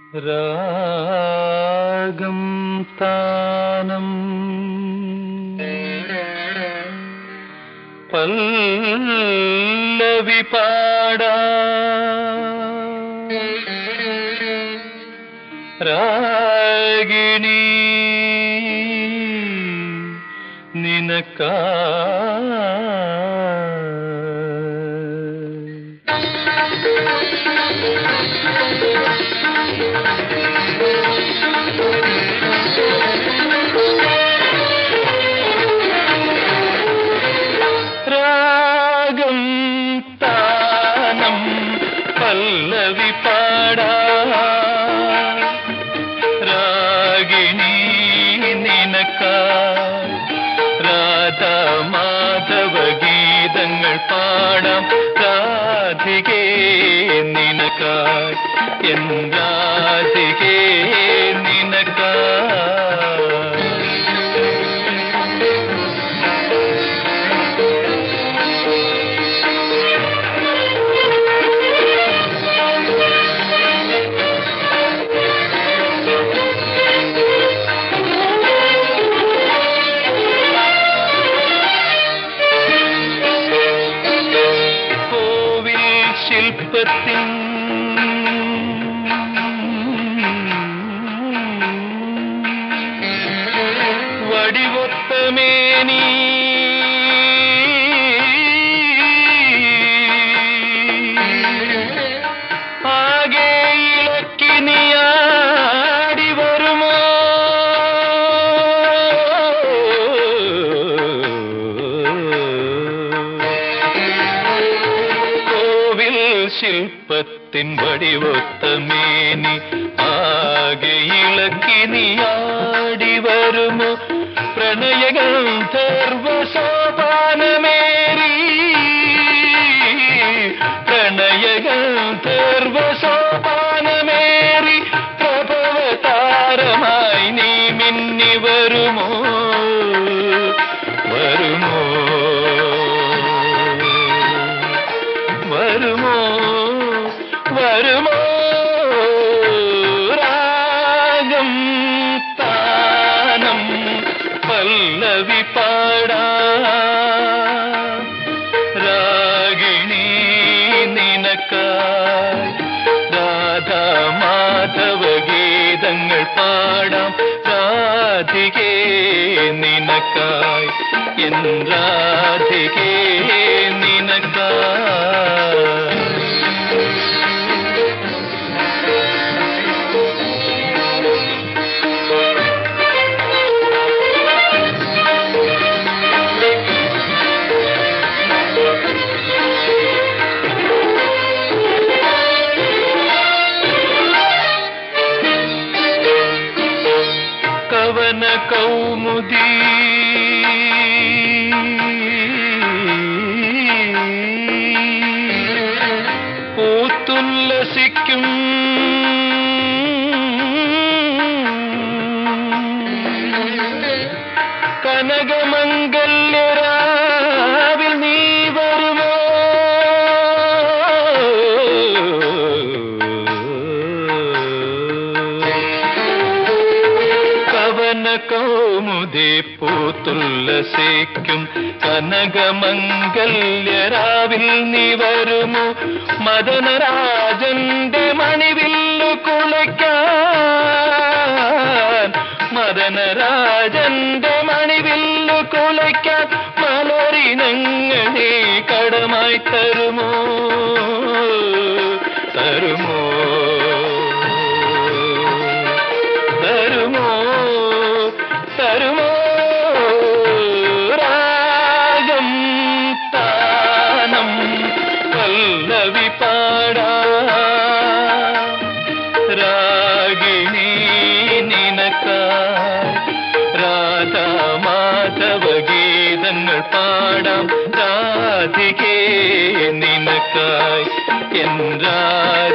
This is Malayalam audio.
രാഗം താനം പല്ലവി പാടാ രാഗിണി നിനക്കാ രാഗം താനം പല്ലവി പാടാ രാഗിണി നിനക്ക രാധാ മാധവ ഗീതങ്ങൾ പാടാം രാധികേ നിനക്കായി എൻ രാധികേ നിനക്കായി കോവിൽ ശില്പത്തിൻ വടിവൊത്തമേനി ആകെ ഇളക്കി നീയാടി വരുമോ കോവിൽ ശില്പത്തിൻ വടിവൊത്ത മേനി ആകെ ഇളക്കി നീയാടി വരുമോ പ്രണയഗന്ധർവ സോപാനമേരി പ്രണയഗന്ധർവ സോപാനമേറി പ്രഭവ താരമായി നീ മിന്നി വരുമോ വരുമോ വരുമോ വരുമോ രാഗം താനം പല്ലവി പാടാ രാഗിണി നിനക്കായി രാധാ മാധവ ഗീതങ്ങൾ പാടാം രാധികേ നിനക്കായി എൻ രാധികേ നിനക്കായി കവന കൗമുദി പൂത്തുല്ലസിക്കും കനകമംഗല്യരാവിൽ നീ വരുമോ കവന കൗമുദി പൂത്തുല്ലസിക്കും കനകമംഗല്യരാവിൽ നീ വരുമോ മദനരാജന്റെ മണിവില്ലു കുളയ്ക്കാൻ മദനരാജന്റെ മണിവില്ലു കുളയ്ക്കാൻ മലരിനങ്ങളെ കടമായി തരുമോ തരുമോ തരുമോ തരുമോ രാഗം താനം പല്ലവി പാടാ രാഗിണി നിനക്കായി രാധാ മാധവ ഗീതങ്ങൾ പാടാം രാധികേ നിനക്കായി എൻ രാധ